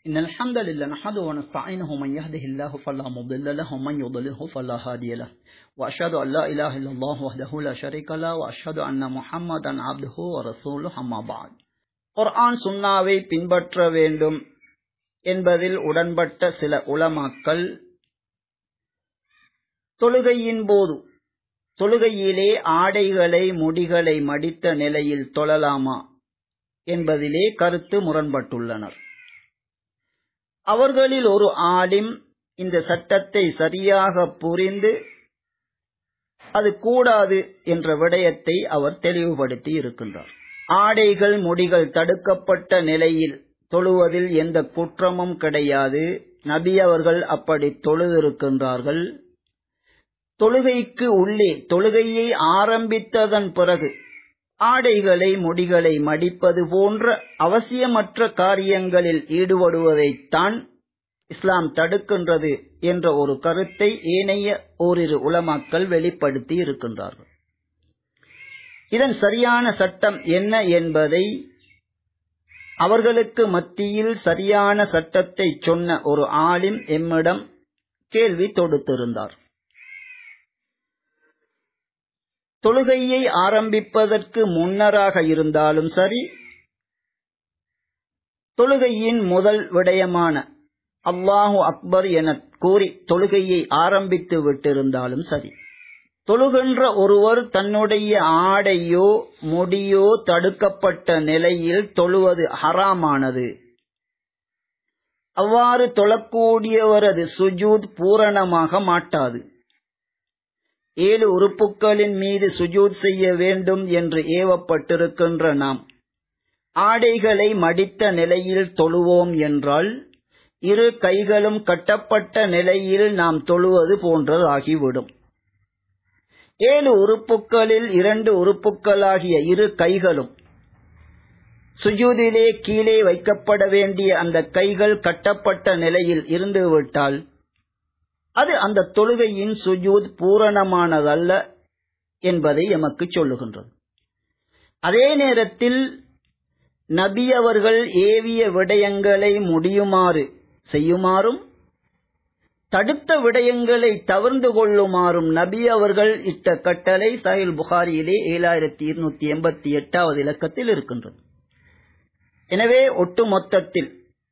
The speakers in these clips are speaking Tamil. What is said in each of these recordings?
إن الحمد لله نحمده ونستعينه من يهده الله فلا مضل له ومن يضلله فلا هادي له وأشهد أن لا إله إلا الله وحده لا شريك له وأشهد أن محمدا عبده ورسوله أما بعد குர்ஆன் சுன்னாவை பின்பற்ற வேண்டும் என்பதில் உடன்பட்ட சில உலமாக்கள் தொழுகையின் போது தொழுகையிலே ஆடைகளை முடிகளை மடித்த நிலையில் தொழலாமா என்பதிலே கருத்து முரண்பட்டுள்ளனர் அவர்களில் ஒரு ஆலிம் இந்த சட்டத்தை சரியாக புரிந்து அது கூடாது என்ற விடயத்தை அவர் தெளிவுபடுத்தி இருக்கின்றார் ஆடைகள் முடிகள் தடுக்கப்பட்ட நிலையில் தொழுவதில் எந்த குற்றமும் கிடையாது நபி அவர்கள் அப்படி தொழுதிருக்கின்றார்கள் தொழுகைக்கு உள்ளே தொழுகையை ஆரம்பித்ததன் பிறகு ஆடைகளை முடிகளை மடிப்பது போன்ற அவசியமற்ற காரியங்களில் ஈடுபடுவதைத்தான் இஸ்லாம் தடுக்கின்றது என்ற ஒரு கருத்தை ஏனைய ஓரிரு உலமாக்கள் வெளிப்படுத்தி இருக்கின்றார்கள் இதன் சரியான சட்டம் என்ன என்பதை அவர்களுக்கு மத்தியில் சரியான சட்டத்தை சொன்ன ஒரு ஆலிம் எம்மிடம் கேள்வி தொடுத்திருந்தார் தொழுகையை ஆரம்பிப்பதற்கு முன்னராக இருந்தாலும் சரி தொழுகையின் முதல் விடயமான அல்லாஹு அக்பர் என கூறி தொழுகையை ஆரம்பித்து விட்டிருந்தாலும் சரி தொழுகின்ற ஒருவர் தன்னுடைய ஆடையோ முடியோ தடுக்கப்பட்ட நிலையில் தொழுவது ஹராமானது அவ்வாறு தொழக்கூடியவரது சுஜூத் பூரணமாக மாட்டாது ஏழு உறுப்புகளின் மீது சுஜூத் செய்ய வேண்டும் என்று ஏவப்பட்டிருக்கின்ற நாம் ஆடைகளை மடித்த நிலையில் தொழுவோம் என்றால் இரு கைகளும் கட்டப்பட்ட நிலையில் நாம் தொழுவது போன்றதாகிவிடும் ஏழு உறுப்புகளில் இரண்டு உறுப்புகளாகிய இரு கைகளும் சுஜூதிலே கீழே வைக்கப்பட வேண்டிய அந்த கைகள் கட்டப்பட்ட நிலையில் இருந்துவிட்டால் அது அந்த தொழுகையின் சுஜூத் பூரணமானதல்ல என்பதை எமக்கு சொல்லுகின்றது அதே நேரத்தில் நபி அவர்கள் ஏவிய விடயங்களை முடியுமாறு செய்யுமாறும் தடுத்த விடயங்களை தவிர்ந்து கொள்ளுமாறும் நபி அவர்கள் இட்ட கட்டளை சஹில் புகாரியிலே ஏழாயிரத்தி இருநூத்தி எண்பத்தி எட்டாவது இலக்கத்தில் இருக்கின்றது எனவே ஒட்டுமொத்தத்தில்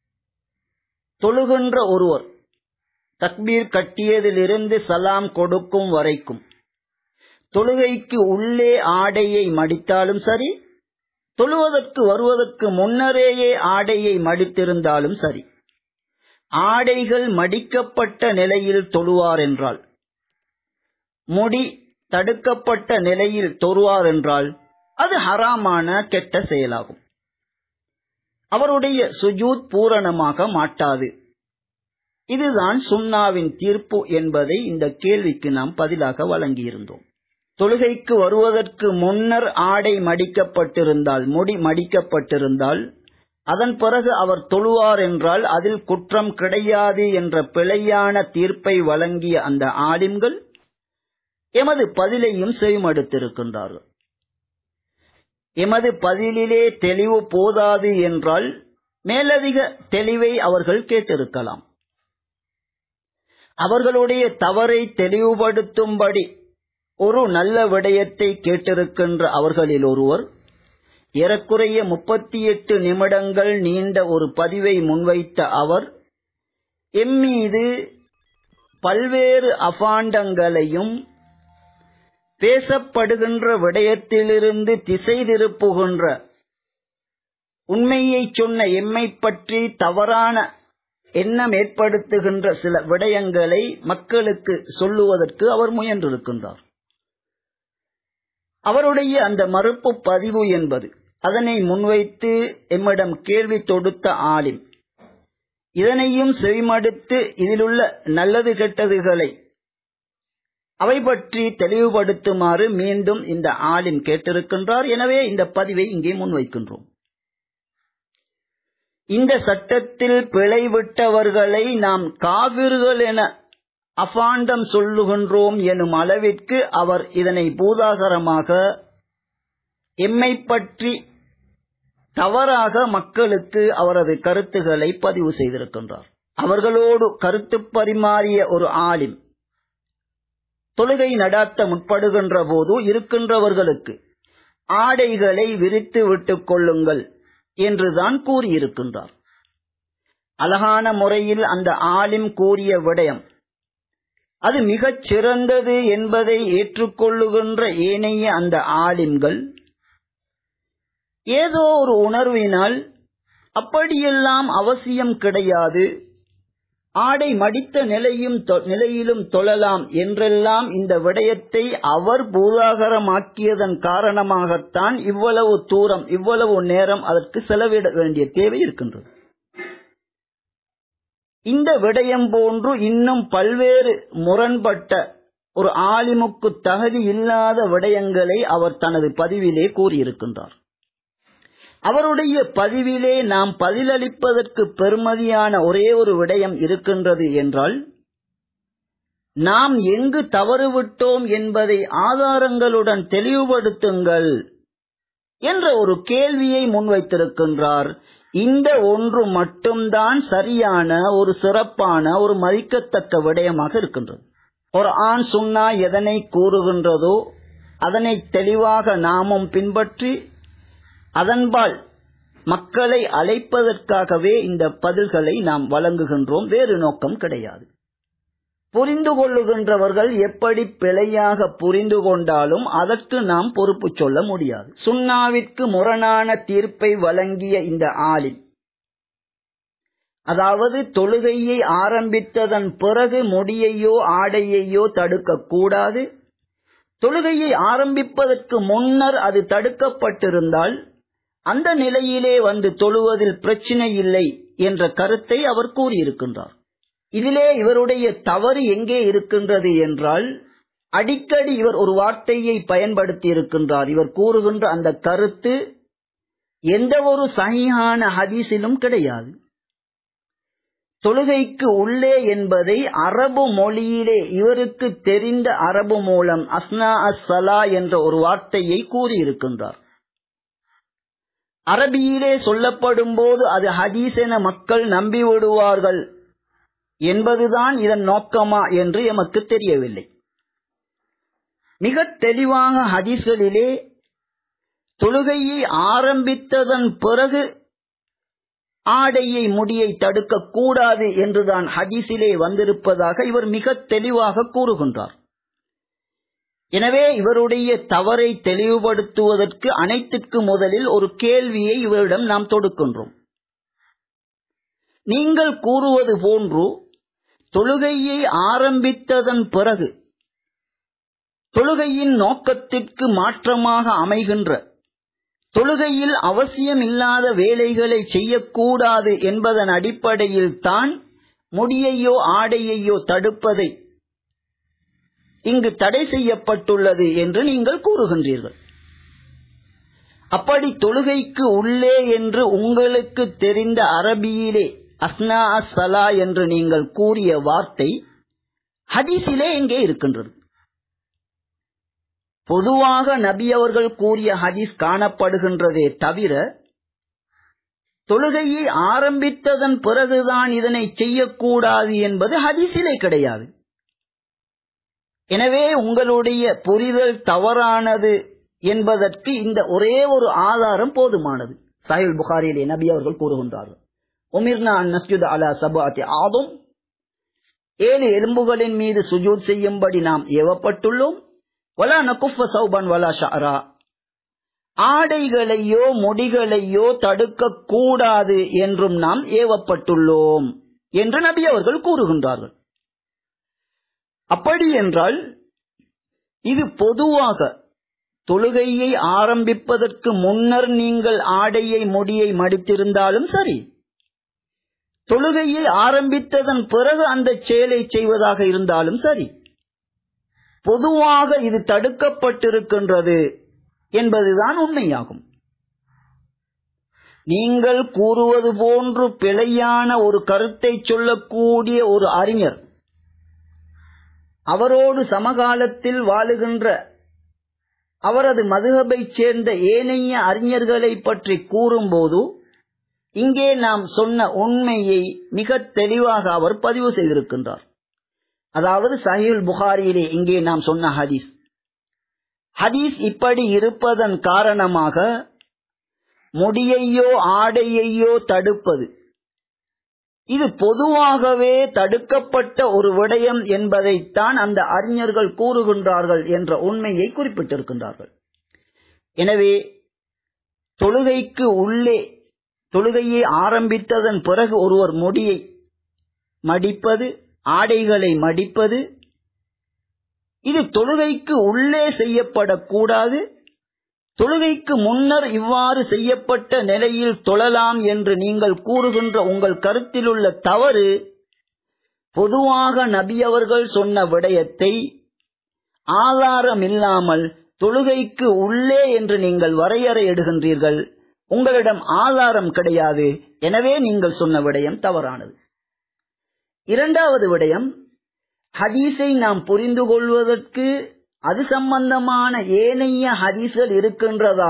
தொழுகின்ற ஒருவர் தக்பீர் கட்டியதிலிருந்து சலாம் கொடுக்கும் வரைக்கும் தொழுகைக்கு உள்ளே ஆடையை மடித்தாலும் சரி தொழுவதற்கு வருவதற்கு முன்னரேயே ஆடையை மடித்திருந்தாலும் சரி ஆடைகள் மடிக்கப்பட்ட நிலையில் தொழுவார் என்றால் முடி தடுக்கப்பட்ட நிலையில் தொழுவார் என்றால் அது ஹராமான கெட்ட செயலாகும் அவருடைய சுஜூத் பூரணமாக மாட்டாது இதுதான் சுன்னாவின் தீர்ப்பு என்பதை இந்த கேள்விக்கு நாம் பதிலாக வழங்கியிருந்தோம் தொழுகைக்கு வருவதற்கு முன்னர் ஆடை மடிக்கப்பட்டிருந்தால் முடி மடிக்கப்பட்டிருந்தால் அதன் பிறகு அவர் தொழுவார் என்றால் அதில் குற்றம் கிடையாது என்ற பிழையான தீர்ப்பை வழங்கிய அந்த ஆலிம்கள் எமது பதிலையும் செவிமடுத்திருக்கின்றார்கள் எமது பதிலிலே தெளிவு போதாது என்றால் மேலதிக தெளிவை அவர்கள் கேட்டிருக்கலாம் அவர்களுடைய தவறை தெளிவுபடுத்தும்படி ஒரு நல்ல விடயத்தை கேட்டிருக்கின்ற அவர்களில் ஒருவர் ஏறக்குறைய முப்பத்தி எட்டு நிமிடங்கள் நீண்ட ஒரு பதிவை முன்வைத்த அவர் எம்மீது பல்வேறு அபாண்டங்களையும் பேசப்படுகின்ற விடயத்திலிருந்து திசை திருப்புகின்ற உண்மையை சொன்ன எம்மை பற்றி தவறான எண்ணம் ஏற்படுத்துகின்ற சில விடயங்களை மக்களுக்கு சொல்லுவதற்கு அவர் முயன்றிருக்கின்றார் அவருடைய அந்த மறுப்பு பதிவு என்பது அதனை முன்வைத்து எம்மிடம் கேள்வி தொடுத்த ஆலிம் இதனையும் செவிமடுத்து இதிலுள்ள நல்லது கெட்டதுகளை அவை பற்றி தெளிவுபடுத்துமாறு மீண்டும் இந்த ஆலிம் கேட்டிருக்கின்றார் எனவே இந்த பதிவை இங்கே முன்வைக்கின்றோம் இந்த சட்டத்தில் பிழைவிட்டவர்களை நாம் காவிர்கள் என அபாண்டம் சொல்லுகின்றோம் எனும் அளவிற்கு அவர் இதனை பூதாகரமாக எம்மை பற்றி தவறாக மக்களுக்கு அவரது கருத்துக்களை பதிவு செய்திருக்கின்றார் அவர்களோடு கருத்து பரிமாறிய ஒரு ஆலிம் தொழுகை நடாத்த முற்படுகின்ற போது இருக்கின்றவர்களுக்கு ஆடைகளை விரித்து விட்டுக் கொள்ளுங்கள் என்றுதான் கூறியிருக்கின்றார் அழகான முறையில் அந்த ஆலிம் கூறிய விடயம் அது மிகச் சிறந்தது என்பதை ஏற்றுக்கொள்ளுகின்ற ஏனைய அந்த ஆலிம்கள் ஏதோ ஒரு உணர்வினால் அப்படியெல்லாம் அவசியம் கிடையாது ஆடை மடித்த நிலையும் நிலையிலும் தொழலாம் என்றெல்லாம் இந்த விடயத்தை அவர் பூதாகரமாக்கியதன் காரணமாகத்தான் இவ்வளவு தூரம் இவ்வளவு நேரம் அதற்கு செலவிட வேண்டிய தேவை இருக்கின்றது இந்த விடயம் போன்று இன்னும் பல்வேறு முரண்பட்ட ஒரு ஆலிமுக்கு தகுதி இல்லாத விடயங்களை அவர் தனது பதிவிலே கூறியிருக்கின்றார் அவருடைய பதிவிலே நாம் பதிலளிப்பதற்கு பெருமதியான ஒரே ஒரு விடயம் இருக்கின்றது என்றால் நாம் எங்கு தவறுவிட்டோம் என்பதை ஆதாரங்களுடன் தெளிவுபடுத்துங்கள் என்ற ஒரு கேள்வியை முன்வைத்திருக்கின்றார் இந்த ஒன்று மட்டும்தான் சரியான ஒரு சிறப்பான ஒரு மதிக்கத்தக்க விடயமாக இருக்கின்றது ஒரு ஆண் சுண்ணா எதனை கூறுகின்றதோ அதனை தெளிவாக நாமும் பின்பற்றி அதன்பால் மக்களை அழைப்பதற்காகவே இந்த பதில்களை நாம் வழங்குகின்றோம் வேறு நோக்கம் கிடையாது புரிந்து கொள்ளுகின்றவர்கள் எப்படி பிழையாக புரிந்து கொண்டாலும் அதற்கு நாம் பொறுப்பு சொல்ல முடியாது சுண்ணாவிற்கு முரணான தீர்ப்பை வழங்கிய இந்த ஆலிம் அதாவது தொழுகையை ஆரம்பித்ததன் பிறகு முடியையோ ஆடையையோ தடுக்கக்கூடாது தொழுகையை ஆரம்பிப்பதற்கு முன்னர் அது தடுக்கப்பட்டிருந்தால் அந்த நிலையிலே வந்து தொழுவதில் பிரச்சினை இல்லை என்ற கருத்தை அவர் கூறியிருக்கின்றார் இதிலே இவருடைய தவறு எங்கே இருக்கின்றது என்றால் அடிக்கடி இவர் ஒரு வார்த்தையை பயன்படுத்தி இருக்கின்றார் இவர் கூறுகின்ற அந்த கருத்து எந்த ஒரு சகியான ஹதீஸிலும் கிடையாது தொழுகைக்கு உள்ளே என்பதை அரபு மொழியிலே இவருக்கு தெரிந்த அரபு மூலம் அஸ்னா அஸ் சலா என்ற ஒரு வார்த்தையை கூறியிருக்கின்றார் அரபியிலே சொல்லப்படும் போது அது ஹதீஸ் என மக்கள் நம்பி விடுவார்கள் என்பதுதான் இதன் நோக்கமா என்று எமக்கு தெரியவில்லை மிக தெளிவாக ஹதீஸ்களிலே தொழுகையை ஆரம்பித்ததன் பிறகு ஆடையை முடியை தடுக்க கூடாது என்றுதான் ஹதீஸிலே வந்திருப்பதாக இவர் மிக தெளிவாக கூறுகின்றார் எனவே இவருடைய தவறை தெளிவுபடுத்துவதற்கு அனைத்திற்கு முதலில் ஒரு கேள்வியை இவரிடம் நாம் தொடுக்கின்றோம் நீங்கள் கூறுவது போன்று தொழுகையை ஆரம்பித்ததன் பிறகு தொழுகையின் நோக்கத்திற்கு மாற்றமாக அமைகின்ற தொழுகையில் அவசியமில்லாத வேலைகளை செய்யக்கூடாது என்பதன் அடிப்படையில் தான் முடியையோ ஆடையையோ தடுப்பதை இங்கு தடை செய்யப்பட்டுள்ளது என்று நீங்கள் கூறுகின்றீர்கள் அப்படி தொழுகைக்கு உள்ளே என்று உங்களுக்கு தெரிந்த அரபியிலே அஸ்னா சலா என்று நீங்கள் கூறிய வார்த்தை ஹதீஸிலே எங்கே இருக்கின்றது பொதுவாக நபி அவர்கள் கூறிய ஹதீஸ் காணப்படுகின்றதே தவிர தொழுகையை ஆரம்பித்ததன் பிறகுதான் இதனை செய்யக்கூடாது என்பது ஹதீஸிலே கிடையாது எனவே உங்களுடைய புரிதல் தவறானது என்பதற்கு இந்த ஒரே ஒரு ஆதாரம் போதுமானது சாஹில் புகாரியிலே நபி அவர்கள் கூறுகின்றார்கள் உமிர்னா நஸ்ஜுத் அலா சபாத்தி ஆதும் ஏழு எலும்புகளின் மீது சுஜூத் செய்யும்படி நாம் ஏவப்பட்டுள்ளோம் வலா நகுஃப சௌபன் வலா ஷாரா ஆடைகளையோ முடிகளையோ தடுக்க கூடாது என்றும் நாம் ஏவப்பட்டுள்ளோம் என்று நபி அவர்கள் கூறுகின்றார்கள் அப்படி என்றால் இது பொதுவாக தொழுகையை ஆரம்பிப்பதற்கு முன்னர் நீங்கள் ஆடையை முடியை மடித்திருந்தாலும் சரி தொழுகையை ஆரம்பித்ததன் பிறகு அந்த செயலை செய்வதாக இருந்தாலும் சரி பொதுவாக இது தடுக்கப்பட்டிருக்கின்றது என்பதுதான் உண்மையாகும் நீங்கள் கூறுவது போன்று பிழையான ஒரு கருத்தை சொல்லக்கூடிய ஒரு அறிஞர் அவரோடு சமகாலத்தில் வாழுகின்ற அவரது மதுகபைச் சேர்ந்த ஏனைய அறிஞர்களை பற்றி கூறும்போது இங்கே நாம் சொன்ன உண்மையை மிக தெளிவாக அவர் பதிவு செய்திருக்கின்றார் அதாவது சஹீல் புகாரியிலே இங்கே நாம் சொன்ன ஹதீஸ் ஹதீஸ் இப்படி இருப்பதன் காரணமாக முடியையோ ஆடையையோ தடுப்பது இது பொதுவாகவே தடுக்கப்பட்ட ஒரு விடயம் என்பதைத்தான் அந்த அறிஞர்கள் கூறுகின்றார்கள் என்ற உண்மையை குறிப்பிட்டிருக்கின்றார்கள் எனவே தொழுகைக்கு உள்ளே தொழுகையை ஆரம்பித்ததன் பிறகு ஒருவர் முடியை மடிப்பது ஆடைகளை மடிப்பது இது தொழுகைக்கு உள்ளே செய்யப்படக்கூடாது தொழுகைக்கு முன்னர் இவ்வாறு செய்யப்பட்ட நிலையில் தொழலாம் என்று நீங்கள் கூறுகின்ற உங்கள் கருத்திலுள்ள தவறு பொதுவாக நபி அவர்கள் சொன்ன விடயத்தை ஆதாரமில்லாமல் தொழுகைக்கு உள்ளே என்று நீங்கள் வரையறை எடுகின்றீர்கள் உங்களிடம் ஆதாரம் கிடையாது எனவே நீங்கள் சொன்ன விடயம் தவறானது இரண்டாவது விடயம் ஹதீஸை நாம் புரிந்து கொள்வதற்கு அது சம்பந்தமான ஏனைய ஹதீஸ்கள் இருக்கின்றதா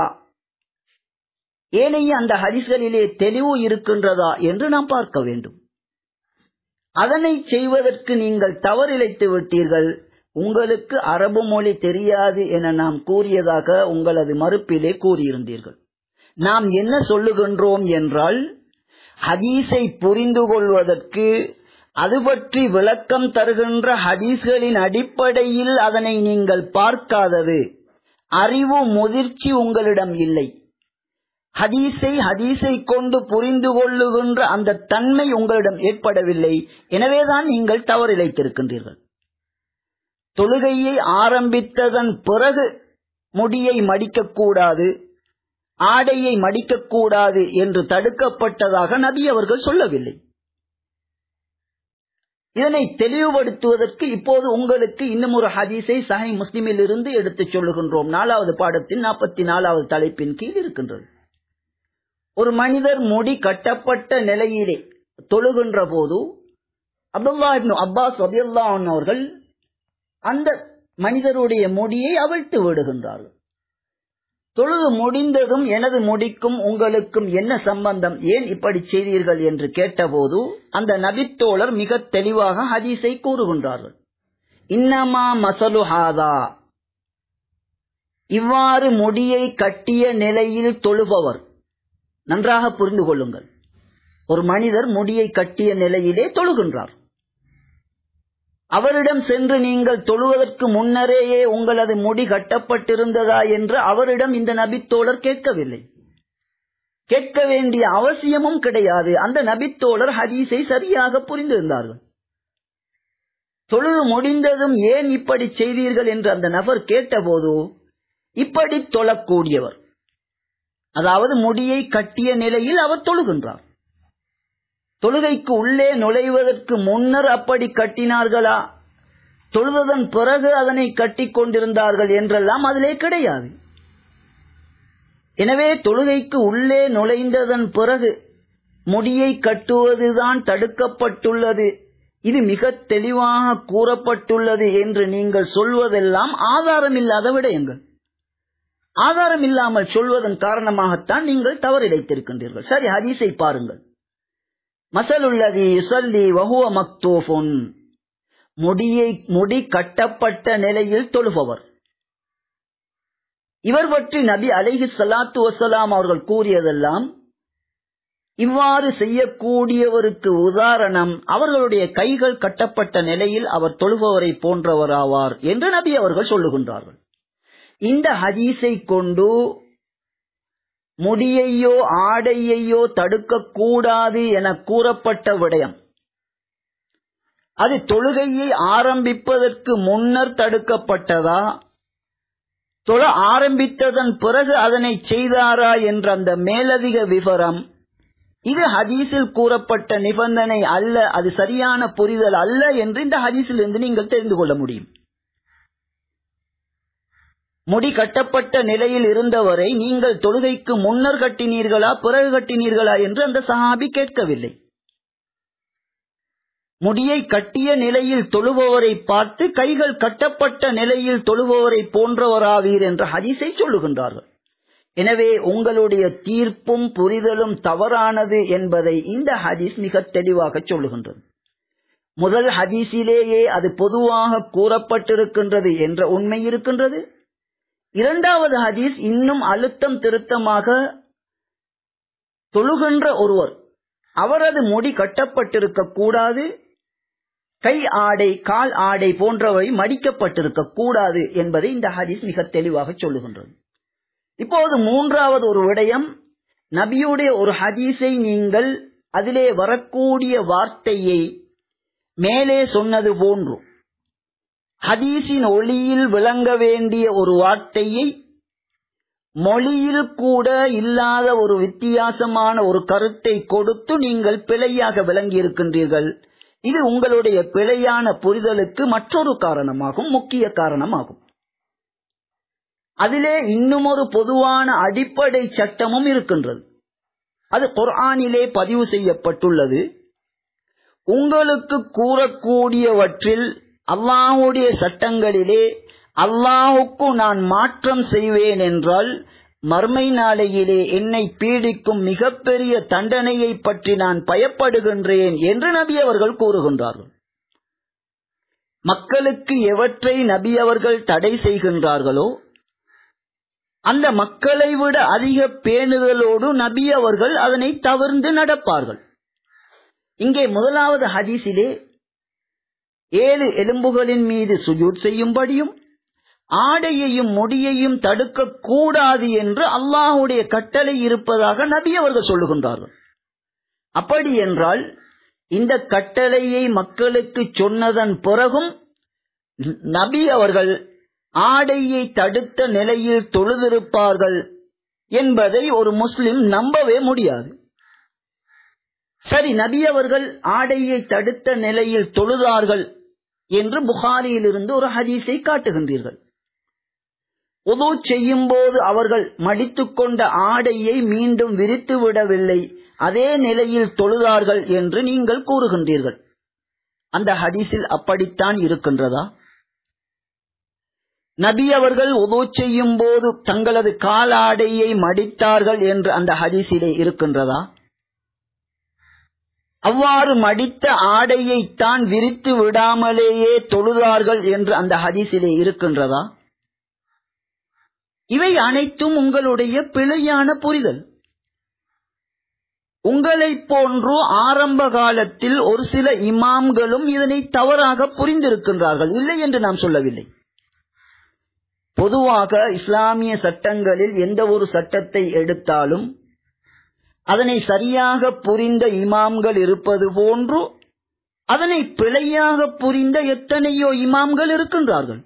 ஏனைய அந்த ஹதீஸ்களிலே தெளிவு இருக்கின்றதா என்று நாம் பார்க்க வேண்டும் அதனை செய்வதற்கு நீங்கள் தவறிழைத்து விட்டீர்கள் உங்களுக்கு அரபு மொழி தெரியாது என நாம் கூறியதாக உங்களது மறுப்பிலே கூறியிருந்தீர்கள் நாம் என்ன சொல்லுகின்றோம் என்றால் ஹதீஸை புரிந்து கொள்வதற்கு அது பற்றி விளக்கம் தருகின்ற ஹதீஸ்களின் அடிப்படையில் அதனை நீங்கள் பார்க்காதது அறிவு முதிர்ச்சி உங்களிடம் இல்லை ஹதீஸை ஹதீஸை கொண்டு புரிந்து கொள்ளுகின்ற அந்த தன்மை உங்களிடம் ஏற்படவில்லை எனவேதான் நீங்கள் தவறிழைத்திருக்கின்றீர்கள் தொழுகையை ஆரம்பித்ததன் பிறகு முடியை மடிக்கக்கூடாது ஆடையை மடிக்கக்கூடாது என்று தடுக்கப்பட்டதாக நபி அவர்கள் சொல்லவில்லை இதனை தெளிவுபடுத்துவதற்கு இப்போது உங்களுக்கு இன்னும் ஒரு ஹதீஸை சஹை முஸ்லிமில் இருந்து எடுத்துச் சொல்லுகின்றோம் நாலாவது பாடத்தின் நாற்பத்தி நாலாவது தலைப்பின் கீழ் இருக்கின்றது ஒரு மனிதர் முடி கட்டப்பட்ட நிலையிலே தொழுகின்ற போது அப்துல்லா இப்னு அப்பாஸ் அபியுல்லான் அவர்கள் அந்த மனிதருடைய முடியை அவிழ்த்து விடுகின்றார்கள் தொழுது முடிந்ததும் எனது முடிக்கும் உங்களுக்கும் என்ன சம்பந்தம் ஏன் இப்படி செய்தீர்கள் என்று கேட்டபோது அந்த நபித்தோழர் மிக தெளிவாக ஹதீஸை கூறுகின்றார்கள் இன்னமா மசலு ஹாதா இவ்வாறு முடியை கட்டிய நிலையில் தொழுபவர் நன்றாக புரிந்து கொள்ளுங்கள் ஒரு மனிதர் முடியை கட்டிய நிலையிலே தொழுகின்றார் அவரிடம் சென்று நீங்கள் தொழுவதற்கு முன்னரேயே உங்களது முடி கட்டப்பட்டிருந்ததா என்று அவரிடம் இந்த நபித்தோழர் கேட்கவில்லை கேட்க வேண்டிய அவசியமும் கிடையாது அந்த நபித்தோழர் ஹதீஸை சரியாக புரிந்திருந்தார்கள் தொழுது முடிந்ததும் ஏன் இப்படி செய்தீர்கள் என்று அந்த நபர் கேட்டபோது இப்படி தொழக்கூடியவர் அதாவது முடியை கட்டிய நிலையில் அவர் தொழுகின்றார் தொழுகைக்கு உள்ளே நுழைவதற்கு முன்னர் அப்படி கட்டினார்களா தொழுததன் பிறகு அதனை கட்டிக் கொண்டிருந்தார்கள் என்றெல்லாம் அதிலே கிடையாது எனவே தொழுகைக்கு உள்ளே நுழைந்ததன் பிறகு முடியை கட்டுவதுதான் தடுக்கப்பட்டுள்ளது இது மிக தெளிவாக கூறப்பட்டுள்ளது என்று நீங்கள் சொல்வதெல்லாம் ஆதாரமில்லாத விடயங்கள் ஆதாரம் இல்லாமல் சொல்வதன் காரணமாகத்தான் நீங்கள் தவறிழைத்திருக்கின்றீர்கள் சரி ஹதீஸை பாருங்கள் மசலுள்ளதி யுசல்லி வஹுவ மக்தூஃபுன் முடியை முடி கட்டப்பட்ட நிலையில் தொழுபவர் இவர் பற்றி நபி அலைஹி சலாத்து வசலாம் அவர்கள் கூறியதெல்லாம் இவ்வாறு செய்யக்கூடியவருக்கு உதாரணம் அவர்களுடைய கைகள் கட்டப்பட்ட நிலையில் அவர் தொழுபவரை போன்றவராவார் என்று நபி அவர்கள் சொல்லுகின்றார்கள் இந்த ஹதீஸை கொண்டு முடியையோ ஆடையையோ தடுக்கக்கூடாது என கூறப்பட்ட விடயம் அது தொழுகையை ஆரம்பிப்பதற்கு முன்னர் தடுக்கப்பட்டதா தொழ ஆரம்பித்ததன் பிறகு அதனை செய்தாரா என்ற அந்த மேலதிக விவரம் இது ஹதீஸில் கூறப்பட்ட நிபந்தனை அல்ல அது சரியான புரிதல் அல்ல என்று இந்த ஹதீஸில் இருந்து நீங்கள் தெரிந்து கொள்ள முடியும் முடி கட்டப்பட்ட நிலையில் இருந்தவரை நீங்கள் தொழுகைக்கு முன்னர் கட்டினீர்களா பிறகு கட்டினீர்களா என்று அந்த சஹாபி கேட்கவில்லை முடியை கட்டிய நிலையில் தொழுபவரை பார்த்து கைகள் கட்டப்பட்ட நிலையில் தொழுபவரை போன்றவராவீர் என்ற ஹதீஸை சொல்லுகின்றார்கள் எனவே உங்களுடைய தீர்ப்பும் புரிதலும் தவறானது என்பதை இந்த ஹதீஸ் மிக தெளிவாக சொல்லுகின்றது முதல் ஹதீஸிலேயே அது பொதுவாக கூறப்பட்டிருக்கின்றது என்ற உண்மை இருக்கின்றது இரண்டாவது ஹதீஸ் இன்னும் அழுத்தம் திருத்தமாக தொழுகின்ற ஒருவர் அவரது முடி கட்டப்பட்டிருக்க கூடாது கை ஆடை கால் ஆடை போன்றவை மடிக்கப்பட்டிருக்க கூடாது என்பதை இந்த ஹதீஸ் மிக தெளிவாக சொல்லுகின்றது இப்போது மூன்றாவது ஒரு விடயம் நபியுடைய ஒரு ஹதீஸை நீங்கள் அதிலே வரக்கூடிய வார்த்தையை மேலே சொன்னது போன்று ஹதீஸின் ஒளியில் விளங்க வேண்டிய ஒரு வார்த்தையை மொழியில் கூட இல்லாத ஒரு வித்தியாசமான ஒரு கருத்தை கொடுத்து நீங்கள் பிழையாக விளங்கி இருக்கின்றீர்கள் இது உங்களுடைய பிழையான புரிதலுக்கு மற்றொரு காரணமாகும் முக்கிய காரணமாகும் அதிலே இன்னும் ஒரு பொதுவான அடிப்படை சட்டமும் இருக்கின்றது அது குர்ஆனிலே பதிவு செய்யப்பட்டுள்ளது உங்களுக்கு கூறக்கூடியவற்றில் அல்லாஹுடைய சட்டங்களிலே அல்லாஹுக்கு நான் மாற்றம் செய்வேன் என்றால் மர்மை நாளையிலே என்னை பீடிக்கும் மிகப்பெரிய தண்டனையை பற்றி நான் பயப்படுகின்றேன் என்று நபி அவர்கள் கூறுகின்றார்கள் மக்களுக்கு எவற்றை நபி அவர்கள் தடை செய்கின்றார்களோ அந்த மக்களை விட அதிக பேணுதலோடு நபி அவர்கள் அதனை தவிர்ந்து நடப்பார்கள் இங்கே முதலாவது ஹதீஸிலே ஏழு எலும்புகளின் மீது சுஜூத் செய்யும்படியும் ஆடையையும் முடியையும் தடுக்க கூடாது என்று அல்லாஹுடைய கட்டளை இருப்பதாக நபி அவர்கள் சொல்லுகின்றார்கள் அப்படி என்றால் இந்த கட்டளையை மக்களுக்கு சொன்னதன் பிறகும் நபி அவர்கள் ஆடையை தடுத்த நிலையில் தொழுதிருப்பார்கள் என்பதை ஒரு முஸ்லிம் நம்பவே முடியாது சரி நபி அவர்கள் ஆடையை தடுத்த நிலையில் தொழுதார்கள் என்று புகாரியிலிருந்து ஒரு ஹதீஸை காட்டுகின்றீர்கள் உது செய்யும் போது அவர்கள் மடித்துக்கொண்ட ஆடையை மீண்டும் விரித்து விடவில்லை அதே நிலையில் தொழுதார்கள் என்று நீங்கள் கூறுகின்றீர்கள் அந்த ஹதீஸில் அப்படித்தான் இருக்கின்றதா நபி அவர்கள் உது செய்யும் போது தங்களது காலாடையை மடித்தார்கள் என்று அந்த ஹதீஸிலே இருக்கின்றதா அவ்வாறு மடித்த ஆடையை தான் விரித்து விடாமலேயே தொழுதார்கள் என்று அந்த ஹதீஸிலே இருக்கின்றதா இவை அனைத்தும் உங்களுடைய பிழையான புரிதல் உங்களைப் போன்று ஆரம்ப காலத்தில் ஒரு சில இமாம்களும் இதனை தவறாக புரிந்திருக்கின்றார்கள் இல்லை என்று நாம் சொல்லவில்லை பொதுவாக இஸ்லாமிய சட்டங்களில் எந்த ஒரு சட்டத்தை எடுத்தாலும் அதனை சரியாக புரிந்த இமாம்கள் இருப்பது போன்று அதனை பிழையாக புரிந்த எத்தனையோ இமாம்கள் இருக்கின்றார்கள்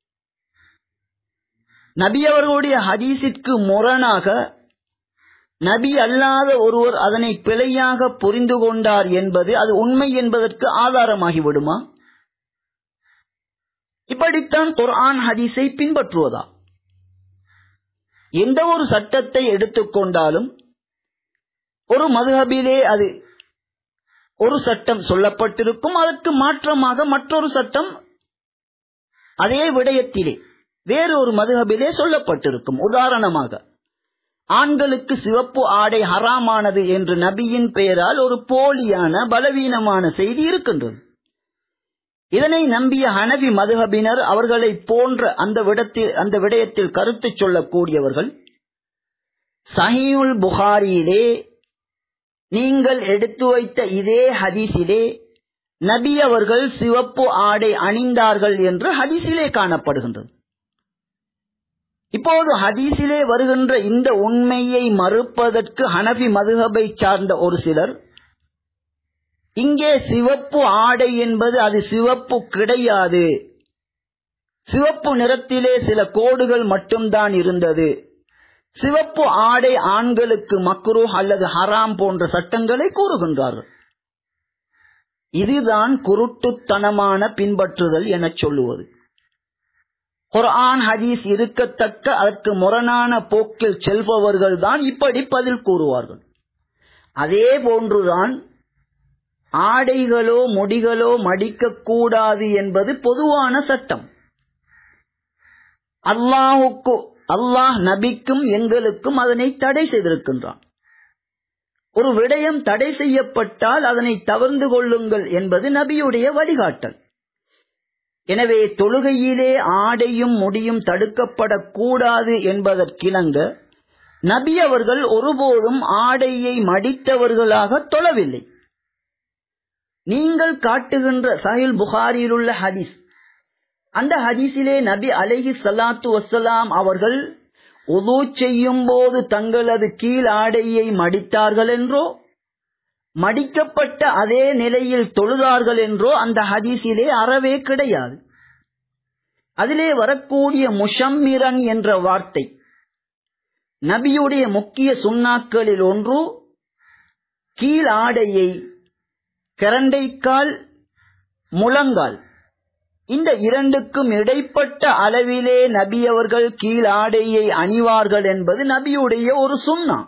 நபி அவர்களுடைய ஹதீஸிற்கு முரணாக நபி அல்லாத ஒருவர் அதனை பிழையாக புரிந்து கொண்டார் என்பது அது உண்மை என்பதற்கு ஆதாரமாகிவிடுமா இப்படித்தான் குர்ஆன் ஹதீஸை பின்பற்றுவதா எந்த ஒரு சட்டத்தை எடுத்துக்கொண்டாலும் ஒரு மதுஹபிலே அது ஒரு சட்டம் சொல்லப்பட்டிருக்கும் அதற்கு மாற்றமாக மற்றொரு சட்டம் அதே விடயத்திலே வேறு ஒரு மதுஹபிலே சொல்லப்பட்டிருக்கும் உதாரணமாக ஆண்களுக்கு சிவப்பு ஆடை ஹராமானது என்று நபியின் பெயரால் ஒரு போலியான பலவீனமான செய்தி இருக்கின்றது இதனை நம்பிய ஹனபி மதுஹபினர் அவர்களை போன்ற அந்த விடத்தில் அந்த விடயத்தில் கருத்து சொல்லக்கூடியவர்கள் சஹீவுல் புகாரியிலே நீங்கள் எடுத்து வைத்த இதே ஹதீஸிலே நபி அவர்கள் சிவப்பு ஆடை அணிந்தார்கள் என்று ஹதீஸிலே காணப்படுகின்றது இப்போது ஹதீஸிலே வருகின்ற இந்த உண்மையை மறுப்பதற்கு ஹனபி மதுஹபை சார்ந்த ஒரு சிலர் இங்கே சிவப்பு ஆடை என்பது அது சிவப்பு கிடையாது சிவப்பு நிறத்திலே சில கோடுகள் மட்டும்தான் இருந்தது சிவப்பு ஆடை ஆண்களுக்கு மக்ரூ அல்லது ஹராம் போன்ற சட்டங்களை கூறுகின்றார்கள் இதுதான் குருட்டுத்தனமான பின்பற்றுதல் என சொல்லுவது குர்ஆன் ஹதீஸ் இருக்கத்தக்க அதற்கு முரணான போக்கில் செல்பவர்கள் தான் இப்படி பதில் கூறுவார்கள் அதே போன்றுதான் ஆடைகளோ முடிகளோ மடிக்கக்கூடாது என்பது பொதுவான சட்டம் அல்லாஹுக்கு அல்லாஹ் நபிக்கும் எங்களுக்கும் அதனை தடை செய்திருக்கின்றான் ஒரு விடயம் தடை செய்யப்பட்டால் அதனை தவிர்ந்து கொள்ளுங்கள் என்பது நபியுடைய வழிகாட்டல் எனவே தொழுகையிலே ஆடையும் முடியும் தடுக்கப்படக்கூடாது என்பதற்கிணங்க நபி அவர்கள் ஒருபோதும் ஆடையை மடித்தவர்களாக தொழவில்லை நீங்கள் காட்டுகின்ற சாஹில் புகாரியில் உள்ள ஹதீஸ் அந்த ஹதீஸிலே நபி அலைஹி சலாத்து வசலாம் அவர்கள் உது செய்யும் போது தங்களது கீழ் ஆடையை மடித்தார்கள் என்றோ மடிக்கப்பட்ட அதே நிலையில் தொழுதார்கள் என்றோ அந்த ஹதீஸிலே அறவே கிடையாது அதிலே வரக்கூடிய முஷம்மிரன் என்ற வார்த்தை நபியுடைய முக்கிய சுண்ணாக்களில் ஒன்று கீழ் ஆடையை கரண்டைக்கால் முழங்கால் இந்த இரண்டுக்கும் இடைப்பட்ட அளவிலே நபி அவர்கள் கீழ் ஆடையை அணிவார்கள் என்பது நபியுடைய ஒரு சுண்ணா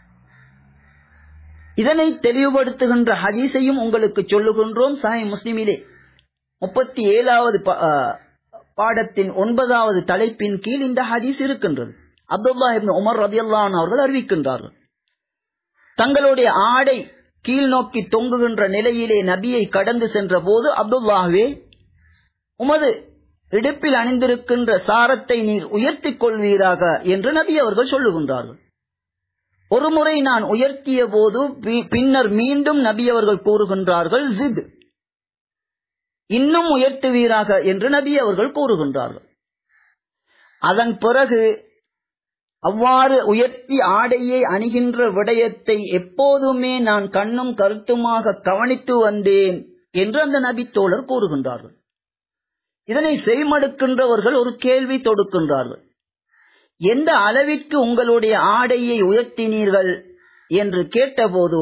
இதனை தெளிவுபடுத்துகின்ற ஹதீஸையும் உங்களுக்கு சொல்லுகின்றோம் சாய் முஸ்லிமிலே முப்பத்தி ஏழாவது பாடத்தின் ஒன்பதாவது தலைப்பின் கீழ் இந்த ஹதீஸ் இருக்கின்றது அப்துல்லா இப்னு உமர் ரதியல்லான் அவர்கள் அறிவிக்கின்றார்கள் தங்களுடைய ஆடை கீழ் நோக்கி தொங்குகின்ற நிலையிலே நபியை கடந்து சென்ற போது அப்துல்லாஹ்வே உமது இடுப்பில் அணிந்திருக்கின்ற சாரத்தை நீர் உயர்த்திக் கொள்வீராக என்று நபி அவர்கள் சொல்லுகின்றார்கள் ஒருமுறை நான் உயர்த்திய போது பின்னர் மீண்டும் நபி அவர்கள் கூறுகின்றார்கள் ஜித் இன்னும் உயர்த்துவீராக என்று நபி அவர்கள் கூறுகின்றார்கள் அதன் பிறகு அவ்வாறு உயர்த்தி ஆடையை அணிகின்ற விடயத்தை எப்போதுமே நான் கண்ணும் கருத்துமாக கவனித்து வந்தேன் என்று அந்த நபி தோழர் கூறுகின்றார்கள் இதனை செய்மடுக்கின்றவர்கள் ஒரு கேள்வி தொடுக்கின்றார்கள் எந்த அளவிற்கு உங்களுடைய ஆடையை உயர்த்தினீர்கள் என்று கேட்டபோது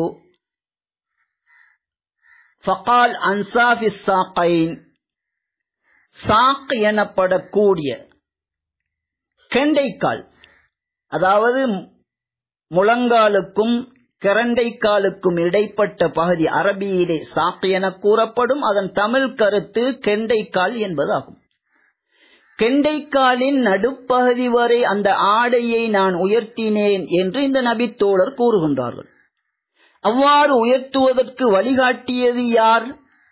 ஃபகால் அன்சாஃபி சாக்கைன் சாக் எனப்படக்கூடிய கெண்டைக்கால் அதாவது முழங்காலுக்கும் கரண்டைக்காலுக்கும் இடைப்பட்ட பகுதி அரபியிலே சாக்கு என கூறப்படும் அதன் தமிழ் கருத்து கெண்டைக்கால் என்பதாகும் கெண்டைக்காலின் நடுப்பகுதி வரை அந்த ஆடையை நான் உயர்த்தினேன் என்று இந்த நபித்தோழர் கூறுகின்றார்கள் அவ்வாறு உயர்த்துவதற்கு வழிகாட்டியது யார்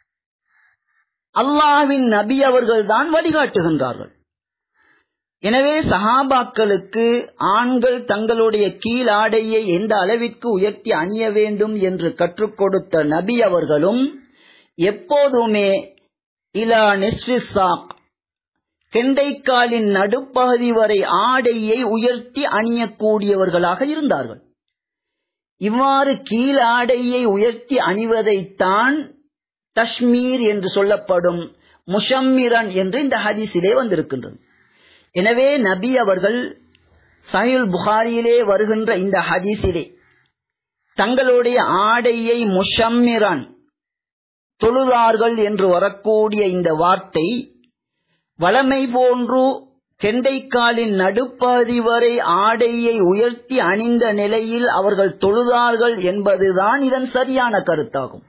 அல்லாஹ்வின் நபி அவர்கள்தான் வழிகாட்டுகின்றார்கள் எனவே சஹாபாக்களுக்கு ஆண்கள் தங்களுடைய கீழ் ஆடையை எந்த அளவிற்கு உயர்த்தி அணிய வேண்டும் என்று கற்றுக் கொடுத்த நபி அவர்களும் எப்போதுமே இலா நெஸ்விசாக் கெண்டைக்காலின் நடுப்பகுதி வரை ஆடையை உயர்த்தி அணியக்கூடியவர்களாக இருந்தார்கள் இவ்வாறு கீழ் ஆடையை உயர்த்தி அணிவதைத்தான் தஷ்மீர் என்று சொல்லப்படும் முஷம்மிரன் என்று இந்த ஹதீஸிலே வந்திருக்கின்றது எனவே நபி அவர்கள் சஹில் புகாரியிலே வருகின்ற இந்த ஹதீஸிலே தங்களுடைய ஆடையை முஷம்மிரன் தொழுதார்கள் என்று வரக்கூடிய இந்த வார்த்தை வளமை போன்று கெண்டைக்காலின் நடுப்பகுதி வரை ஆடையை உயர்த்தி அணிந்த நிலையில் அவர்கள் தொழுதார்கள் என்பதுதான் இதன் சரியான கருத்தாகும்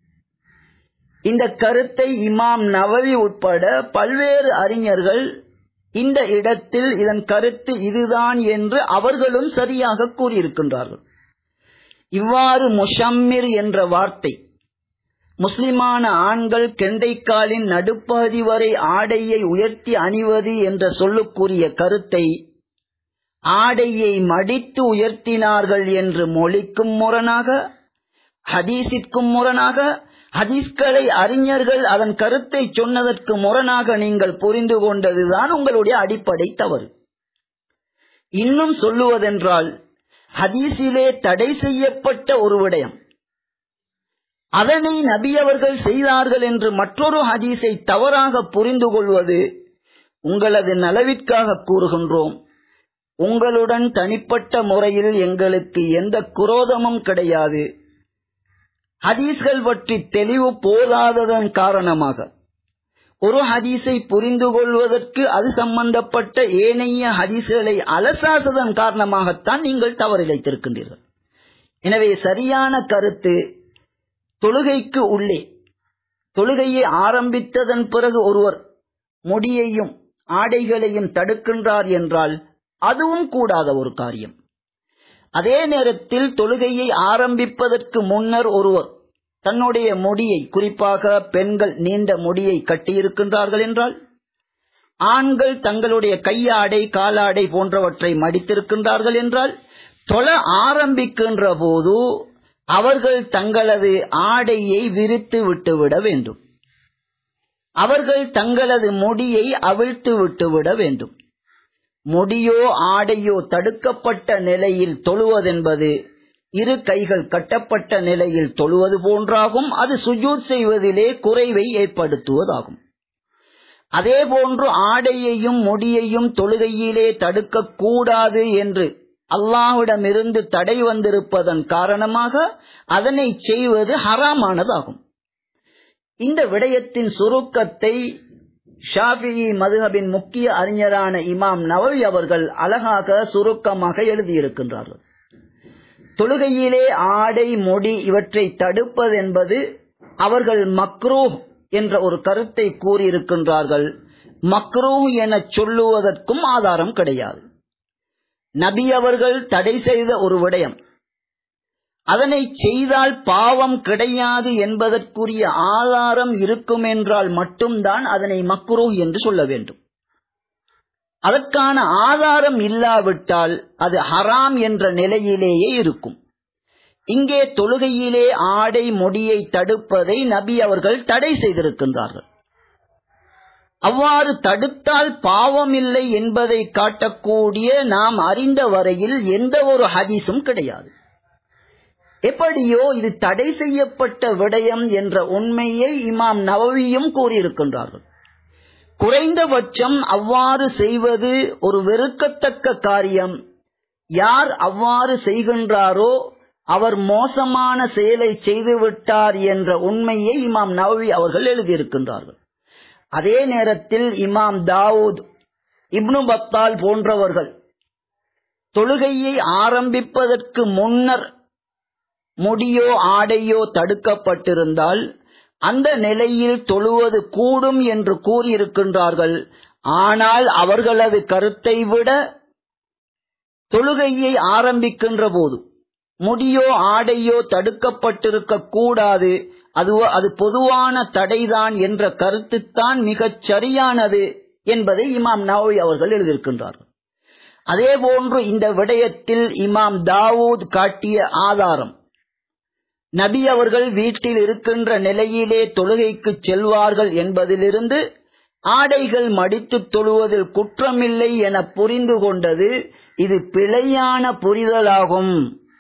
இந்த கருத்தை இமாம் நவவி உட்பட பல்வேறு அறிஞர்கள் இந்த இடத்தில் இதன் கருத்து இதுதான் என்று அவர்களும் சரியாக கூறியிருக்கின்றார்கள் இவ்வாறு முஷம்மிர் என்ற வார்த்தை முஸ்லிமான ஆண்கள் கெண்டைக்காலின் நடுப்பகுதி வரை ஆடையை உயர்த்தி அணிவது என்ற சொல்லுக்குரிய கருத்தை ஆடையை மடித்து உயர்த்தினார்கள் என்று மொழிக்கும் முரணாக ஹதீஸிற்கும் முரணாக ஹதீஸ்களை அறிஞர்கள் அதன் கருத்தை சொன்னதற்கு முரணாக நீங்கள் புரிந்து கொண்டதுதான் உங்களுடைய அடிப்படை தவறு இன்னும் சொல்லுவதென்றால் ஹதீஸிலே தடை செய்யப்பட்ட ஒரு விடயம் அதனை நபி அவர்கள் செய்தார்கள் என்று மற்றொரு ஹதீஸை தவறாக புரிந்து கொள்வது உங்களது நலவிற்காக கூறுகின்றோம் உங்களுடன் தனிப்பட்ட முறையில் எங்களுக்கு எந்த குரோதமும் கிடையாது ஹதீஸ்கள் பற்றி தெளிவு போதாததன் காரணமாக ஒரு ஹதீஸை புரிந்து கொள்வதற்கு அது சம்பந்தப்பட்ட ஏனைய ஹதீஸ்களை அலசாததன் காரணமாகத்தான் நீங்கள் தவறிழைத்திருக்கின்றீர்கள் எனவே சரியான கருத்து தொழுகைக்கு உள்ளே தொழுகையை ஆரம்பித்ததன் பிறகு ஒருவர் முடியையும் ஆடைகளையும் தடுக்கின்றார் என்றால் அதுவும் கூடாத ஒரு காரியம் அதே நேரத்தில் தொழுகையை ஆரம்பிப்பதற்கு முன்னர் ஒருவர் தன்னுடைய முடியை குறிப்பாக பெண்கள் நீண்ட முடியை கட்டியிருக்கின்றார்கள் என்றால் ஆண்கள் தங்களுடைய கையாடை காலாடை போன்றவற்றை மடித்திருக்கின்றார்கள் என்றால் தொழ ஆரம்பிக்கின்ற போது அவர்கள் தங்களது ஆடையை விரித்து விட்டுவிட வேண்டும் அவர்கள் தங்களது முடியை அவிழ்த்து விட்டுவிட வேண்டும் முடியோ ஆடையோ தடுக்கப்பட்ட நிலையில் தொழுவதென்பது இரு கைகள் கட்டப்பட்ட நிலையில் தொழுவது போன்றாகும் அது சுஜூத் செய்வதிலே குறைவை ஏற்படுத்துவதாகும் அதே போன்று ஆடையையும் முடியையும் தொழுகையிலே தடுக்க கூடாது என்று அல்லாஹ்விடமிருந்து தடை வந்திருப்பதன் காரணமாக அதனை செய்வது ஹராமானதாகும் இந்த விடயத்தின் சுருக்கத்தை ஷாஃபி மதுஹபின் முக்கிய அறிஞரான இமாம் நவவி அவர்கள் அழகாக சுருக்கமாக எழுதியிருக்கின்றார்கள் தொழுகையிலே ஆடை மொடி இவற்றை தடுப்பது என்பது அவர்கள் மக்ரூ என்ற ஒரு கருத்தை கூறியிருக்கின்றார்கள் மக்ரூ என சொல்லுவதற்கும் ஆதாரம் கிடையாது நபி அவர்கள் தடை செய்த ஒரு விடயம் அதனை செய்தால் பாவம் கிடையாது என்பதற்குரிய ஆதாரம் இருக்கும் என்றால் மட்டும்தான் அதனை மக்ரூ என்று சொல்ல வேண்டும் அதற்கான ஆதாரம் இல்லாவிட்டால் அது ஹராம் என்ற நிலையிலேயே இருக்கும் இங்கே தொழுகையிலே ஆடை முடியை தடுப்பதை நபி அவர்கள் தடை செய்திருக்கின்றார்கள் அவ்வாறு தடுத்தால் பாவம் இல்லை என்பதை காட்டக்கூடிய நாம் அறிந்த வரையில் எந்த ஒரு ஹதீஸும் கிடையாது எப்படியோ இது தடை செய்யப்பட்ட விடயம் என்ற உண்மையை இமாம் நவவியும் கூறியிருக்கின்றார்கள் குறைந்தபட்சம் அவ்வாறு செய்வது ஒரு வெறுக்கத்தக்க காரியம் யார் அவ்வாறு செய்கின்றாரோ அவர் மோசமான செயலை செய்துவிட்டார் என்ற உண்மையை இமாம் நவவி அவர்கள் எழுதியிருக்கின்றார்கள் அதே நேரத்தில் இமாம் தாவூத் இப்னு பத்தால் போன்றவர்கள் தொழுகையை ஆரம்பிப்பதற்கு முன்னர் முடியோ ஆடையோ தடுக்கப்பட்டிருந்தால் அந்த நிலையில் தொழுவது கூடும் என்று கூறியிருக்கின்றார்கள் ஆனால் அவர்களது கருத்தை விட தொழுகையை ஆரம்பிக்கின்ற போது முடியோ ஆடையோ தடுக்கப்பட்டிருக்க கூடாது அது அது பொதுவான தடைதான் என்ற கருத்துத்தான் மிகச் சரியானது என்பதை இமாம் நவவி அவர்கள் எழுதியிருக்கின்றார்கள் அதே போன்று இந்த விடயத்தில் இமாம் தாவூத் காட்டிய ஆதாரம் நபி அவர்கள் வீட்டில் இருக்கின்ற நிலையிலே தொழுகைக்கு செல்வார்கள் என்பதிலிருந்து ஆடைகள் மடித்து தொழுவதில் குற்றமில்லை என புரிந்து கொண்டது இது பிழையான புரிதலாகும்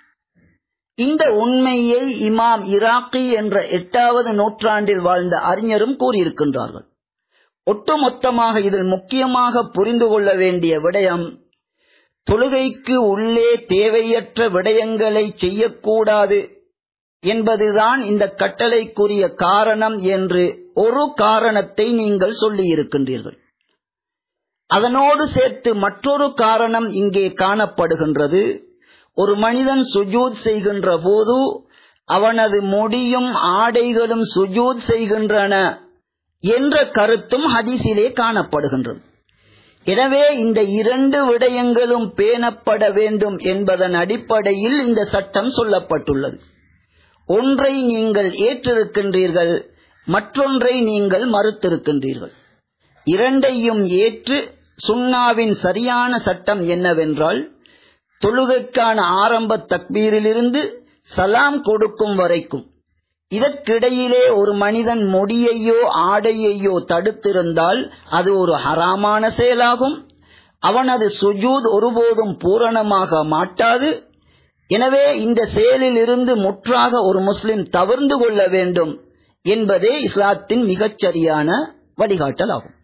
இந்த உண்மையை இமாம் இராக்கி என்ற எட்டாவது நூற்றாண்டில் வாழ்ந்த அறிஞரும் கூறியிருக்கின்றார்கள் ஒட்டுமொத்தமாக இதில் முக்கியமாக புரிந்து கொள்ள வேண்டிய விடயம் தொழுகைக்கு உள்ளே தேவையற்ற விடயங்களை செய்யக்கூடாது என்பதுதான் இந்த கட்டளைக்குரிய காரணம் என்று ஒரு காரணத்தை நீங்கள் சொல்லியிருக்கின்றீர்கள் அதனோடு சேர்த்து மற்றொரு காரணம் இங்கே காணப்படுகின்றது ஒரு மனிதன் சுஜூத் செய்கின்ற போது அவனது முடியும் ஆடைகளும் சுஜூத் செய்கின்றன என்ற கருத்தும் ஹதீஸிலே காணப்படுகின்றது எனவே இந்த இரண்டு விடயங்களும் பேணப்பட வேண்டும் என்பதன் அடிப்படையில் இந்த சட்டம் சொல்லப்பட்டுள்ளது ஒன்றை நீங்கள் ஏற்றிருக்கின்றீர்கள் மற்றொன்றை நீங்கள் மறுத்திருக்கின்றீர்கள் இரண்டையும் ஏற்று சுன்னாவின் சரியான சட்டம் என்னவென்றால் தொழுகைக்கான ஆரம்ப தக்பீரிலிருந்து சலாம் கொடுக்கும் வரைக்கும் இதற்கிடையிலே ஒரு மனிதன் முடியையோ ஆடையையோ தடுத்திருந்தால் அது ஒரு ஹராமான செயலாகும் அவனது சுஜூத் ஒருபோதும் பூரணமாக மாட்டாது எனவே இந்த செயலில் இருந்து முற்றாக ஒரு முஸ்லிம் தவிர்ந்து கொள்ள வேண்டும் என்பதே இஸ்லாத்தின் மிகச் சரியான வழிகாட்டல் ஆகும்